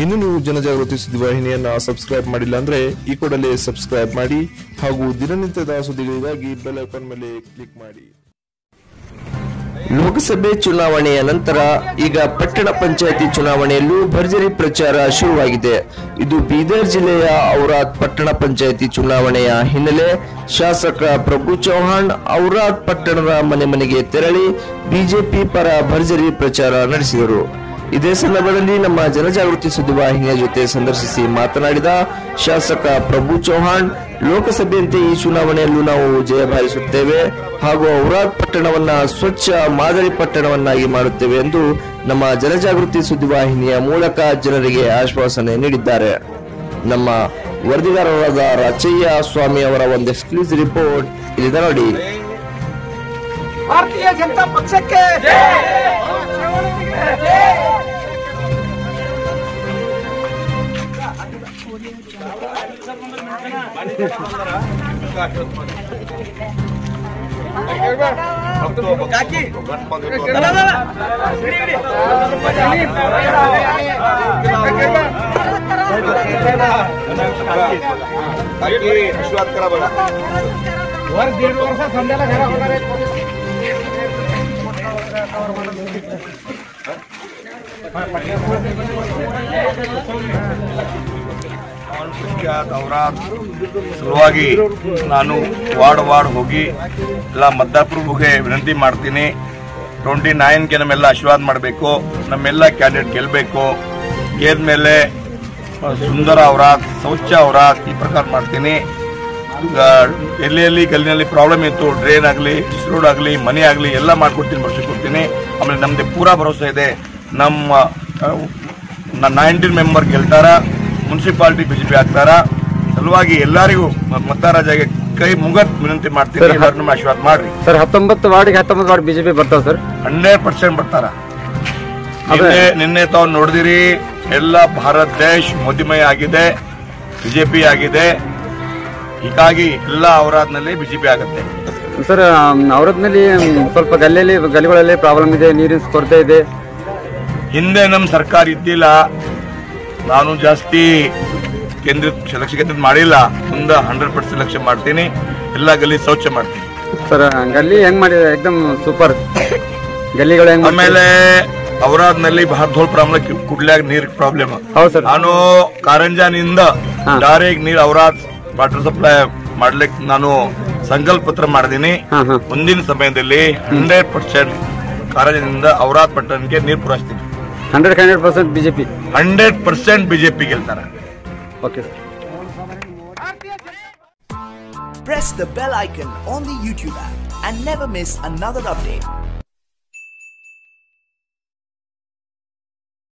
ಇನ್ನು ನೀವು ಜನಜಾಗೃತಿ ಸುದ್ದಿವಾಹಿನಿಯನ್ನ ಸಬ್ಸ್ಕ್ರೈಬ್ ಮಾಡಿಲ್ಲ ಅಂದ್ರೆ ಈ ಕೂಡಲೇ ಸಬ್ಸ್ಕ್ರೈಬ್ ಮಾಡಿ ಹಾಗೂ ದಿನನಿತ್ಯದ ಸುದ್ದಿಗಳಿಗಾಗಿ ಬೆಲ್ ಐಕಾನ್ ಮೇಲೆ ಕ್ಲಿಕ್ ಮಾಡಿ ಲೋಕಸಭೆ ಚುನಾವಣೆಯ ನಂತರ ಈಗ ಪಟ್ಟಣ ಪಂಚಾಯತಿ ಚುನಾವಣೆಯಲ್ಲೂ ಭರ್ಜರಿ ಪ್ರಚಾರ ಶುರುವಾಗಿದೆ ಇದು ಬೀದರ್ ಜಿಲ್ಲೆಯ ಔರಾದ್ ಪಟ್ಟಣ ಪಂಚಾಯತಿ ಚುನಾವಣೆಯ ಹಿನ್ನೆಲೆ ಶಾಸಕ ಪ್ರಭು ಚೌಹಾಣ್ ಔರಾದ್ ಪಟ್ಟಣದ ಮನೆ ಮನೆಗೆ ತೆರಳಿ ಬಿಜೆಪಿ ಪರ ಭರ್ಜರಿ ಪ್ರಚಾರ ನಡೆಸಿದರು ಇದೇ ಸಂದರ್ಭದಲ್ಲಿ ನಮ್ಮ ಜನಜಾಗೃತಿ ಸುದ್ದಿವಾಹಿನಿಯ ಜೊತೆ ಸಂದರ್ಶಿಸಿ ಮಾತನಾಡಿದ ಶಾಸಕ ಪ್ರಭು ಚೌಹಾಣ್ ಲೋಕಸಭೆಯಂತೆ ಈ ಚುನಾವಣೆಯಲ್ಲೂ ನಾವು ಜಯ ಬಾರಿಸುತ್ತೇವೆ ಹಾಗೂ ಔರಾದ್ ಪಟ್ಟಣವನ್ನ ಸ್ವಚ್ಛ ಮಾದರಿ ಪಟ್ಟಣವನ್ನಾಗಿ ಮಾಡುತ್ತೇವೆ ಎಂದು ನಮ್ಮ ಜನಜಾಗೃತಿ ಸುದ್ದಿವಾಹಿನಿಯ ಮೂಲಕ ಜನರಿಗೆ ಆಶ್ವಾಸನೆ ನೀಡಿದ್ದಾರೆ ನಮ್ಮ ವರದಿಗಾರರಾದ ರಾಚಯ್ಯ ಸ್ವಾಮಿ ಅವರ ಒಂದು ಎಕ್ಸ್ಕ್ಲೂಸಿವ್ ರಿಪೋರ್ಟ್ ಇಲ್ಲಿದೆ ನೋಡಿ ಭಾರತೀಯ ಜನತಾ ಪಕ್ಷಕ್ಕೆ वर दीड वर्ष समजायला घरा होणार आहे ಪಂಚಾಯತ್ ಅವರ ಸಲುವಾಗಿ ನಾನು ವಾರ್ಡ್ ವಾರ್ಡ್ ಹೋಗಿ ಎಲ್ಲ ಮತದಾರರಿಗೆ ವಿನಂತಿ ಮಾಡ್ತೀನಿ ಟ್ವೆಂಟಿ ನೈನ್ಗೆ ನಮ್ಮೆಲ್ಲ ಆಶೀರ್ವಾದ ಮಾಡಬೇಕು ನಮ್ಮೆಲ್ಲ ಕ್ಯಾಂಡಿಡೇಟ್ ಗೆಲ್ಲಬೇಕು ಗೆದ್ಮೇಲೆ ಸುಂದರ ಅವರ ಶೌಚ ಅವರ ಈ ಪ್ರಕಾರ ಮಾಡ್ತೀನಿ ಈಗ ಎಲ್ಲಿ ಎಲ್ಲಿ ಗಲ್ಲಿನಲ್ಲಿ ಪ್ರಾಬ್ಲಮ್ ಇತ್ತು ಡ್ರೈನ್ ಆಗಲಿ ರೋಡ್ ಆಗಲಿ ಮನೆ ಆಗಲಿ ಎಲ್ಲ ಮಾಡ್ಕೊಡ್ತೀನಿ ಕೊಡ್ತೀನಿ ಆಮೇಲೆ ನಮ್ದು ಪೂರಾ ಭರೋಸೆ ಇದೆ ನಮ್ಮ ನೈನ್ಟೀನ್ ಮೆಂಬರ್ ಗೆಲ್ತಾರ ಮುನ್ಸಿಪಾಲಿಟಿ ಬಿಜೆಪಿ ಆಗ್ತಾರ ಸಲುವಾಗಿ ಎಲ್ಲರಿಗೂ ಮತದಾರರಿಗೆ ಕೈ ಮುಗತ್ ವಿನಂತಿ ಮಾಡ್ತೀನಿ ಎಲ್ಲರನ್ನೂ ಆಶೀರ್ವಾದ ಮಾಡ್ರಿ ಸರ್ ಹತ್ತೊಂಬತ್ತು ವಾರ್ಡ್ಗೆ ಹತ್ತೊಂಬತ್ತು ವಾರ್ಡ್ ಬಿಜೆಪಿ ಬರ್ತಾವ ಸರ್ ಹಂಡ್ರೆಡ್ ಪರ್ಸೆಂಟ್ ಬರ್ತಾರ ನಿನ್ನೆ ನಿನ್ನೆ ತಾವು ನೋಡಿದಿರಿ ಎಲ್ಲ ಭಾರತ್ ದೇಶ್ ಮೋದಿಮಯ ಆಗಿದೆ ಬಿಜೆಪಿ ಆಗಿದೆ ಹೀಗಾಗಿ ಎಲ್ಲ ಅವರಾದ್ನಲ್ಲಿ ಬಿಜೆಪಿ ಆಗುತ್ತೆ ಸರ್ ಅವರದ್ನಲ್ಲಿ ಸ್ವಲ್ಪ ಗಲ್ಲಿಯಲ್ಲಿ ಗಲ್ಲಿಗಳಲ್ಲಿ ಪ್ರಾಬ್ಲಮ್ ಇದೆ ನೀರಿನ ಕೊರತೆ ಇದೆ ಹಿಂದೆ ನಮ್ಮ ಸರ್ಕಾರ ಇದ್ದಿಲ್ಲ ನಾನು ಜಾಸ್ತಿ ಕೇಂದ್ರ ಲಕ್ಷ ಕೇಂದ್ರ ಮಾಡಿಲ್ಲ ಮುಂದೆ ಹಂಡ್ರೆಡ್ ಪರ್ಸೆಂಟ್ ಲಕ್ಷ ಮಾಡ್ತೀನಿ ಎಲ್ಲ ಗಲ್ಲಿ ಶೌಚ ಮಾಡ್ತೀನಿ ಸರ್ ಗಲ್ಲಿ ಹೆಂಗ್ ಮಾಡಿದೆ ಎಕ್ದಮ್ ಸೂಪರ್ ಗಲ್ಲಿಗಳು ಹೆಂಗ್ ಮಾಡ್ತೀರಿ? ಆಮೇಲೆ ಅವರಾದ್ನಲ್ಲಿ ಬಹಳ ದೊಡ್ಡ ಪ್ರಾಬ್ಲಮ್ ಕುಡ್ಲ್ಯಾಗ ನೀರ್ ಪ್ರಾಬ್ಲಮ್ ಹೌದು ಸರ್ ನಾನು ಕಾರಂಜಾನಿಂದ ಹಾ. ಡೈರೆಕ್ಟ್ ನೀರ್ ಅವರಾದ್ ವಾಟರ್ ಸಪ್ಲೈ ಮಾಡ್ಲಿಕ್ಕೆ ನಾನು ಸಂಕಲ್ಪ ಪತ್ರ ಮಾಡಿದೀನಿ ಹಾ ಹಾ ಮುಂದಿನ ಸಮಯದಲ್ಲಿ ಹಂಡ್ರೆಡ್ ಪರ್ಸೆಂಟ್ ಕಾರಂಜಾನಿಂದ ಅವರಾದ್ ಪಟ್ಟಣಕ್ಕೆ ನೀರು ಪೂರೈಸ್ತೀನಿ hundred hundred percent BJP hundred percent BJP ಗೆಲ್ತಾರೆ okay sir press the bell icon on the YouTube app and never miss another update.